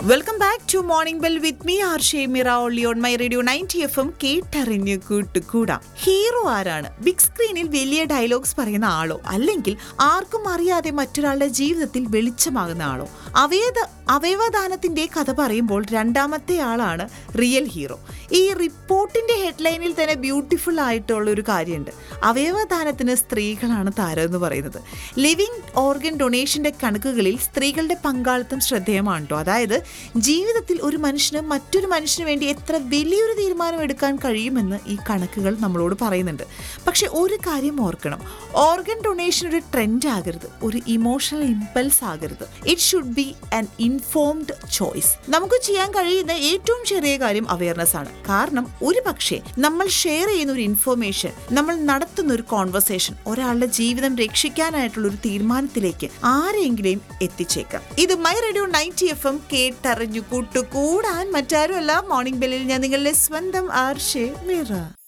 welcome back to morning bell with me R ഷേമിറ only on my radio ninety F M കേട്ടറിഞ്ഞ് കൂട്ടുകൂടാം hero ആരാണ് big സ്ക്രീനിൽ വലിയ ഡയലോഗ്സ് പറയുന്ന ആളോ അല്ലെങ്കിൽ ആർക്കും അറിയാതെ മറ്റൊരാളുടെ ജീവിതത്തിൽ വെളിച്ചമാകുന്ന ആളോ അവയവ അവയവദാനത്തിന്റെ കഥ പറയുമ്പോൾ രണ്ടാമത്തെ ആളാണ് റിയൽ ഹീറോ ഈ റിപ്പോർട്ടിന്റെ ഹെഡ്ലൈനിൽ തന്നെ ബ്യൂട്ടിഫുൾ ആയിട്ടുള്ള ഒരു കാര്യമുണ്ട് അവയവദാനത്തിന് സ്ത്രീകളാണ് താരം എന്ന് പറയുന്നത് ലിവിങ് ഓർഗൻ ഡൊണേഷന്റെ കണക്കുകളിൽ സ്ത്രീകളുടെ പങ്കാളിത്തം ശ്രദ്ധേയമാണ് കേട്ടോ അതായത് ജീവിതത്തിൽ ഒരു മനുഷ്യന് മറ്റൊരു മനുഷ്യന് വേണ്ടി എത്ര വലിയൊരു തീരുമാനം എടുക്കാൻ കഴിയുമെന്ന് ഈ കണക്കുകൾ നമ്മളോട് പറയുന്നുണ്ട് പക്ഷെ ഒരു കാര്യം ഓർക്കണം ഓർഗൻ ഡൊണേഷൻ ഒരു ട്രെൻഡ് ആകരുത് ഒരു ഇമോഷണൽ ഇമ്പൾസ് ആകരുത് it should be an informed choice നമുക്ക് ചെയ്യാൻ കഴിയുന്ന ഏറ്റവും ചെറിയ കാര്യം അവയർനെസ് ആണ് കാരണം ഒരു പക്ഷേ നമ്മൾ ഷെയർ ചെയ്യുന്ന ഒരു ഇൻഫോർമേഷൻ നമ്മൾ നടത്തുന്ന ഒരു കോൺവെർസേഷൻ ഒരാളുടെ ജീവിതം രക്ഷിക്കാനായിട്ടുള്ള ഒരു തീരുമാനത്തിലേക്ക് ആരെങ്കിലും എത്തിച്ചേക്കാം ഇത് my radio ninety F M കേട്ടറിഞ്ഞു കൂട്ടുകൂടാൻ മറ്റാരുമല്ല മോർണിംഗ് ബെല്ലിൽ ഞാൻ നിങ്ങളുടെ സ്വന്തം ആർഷേ മിറ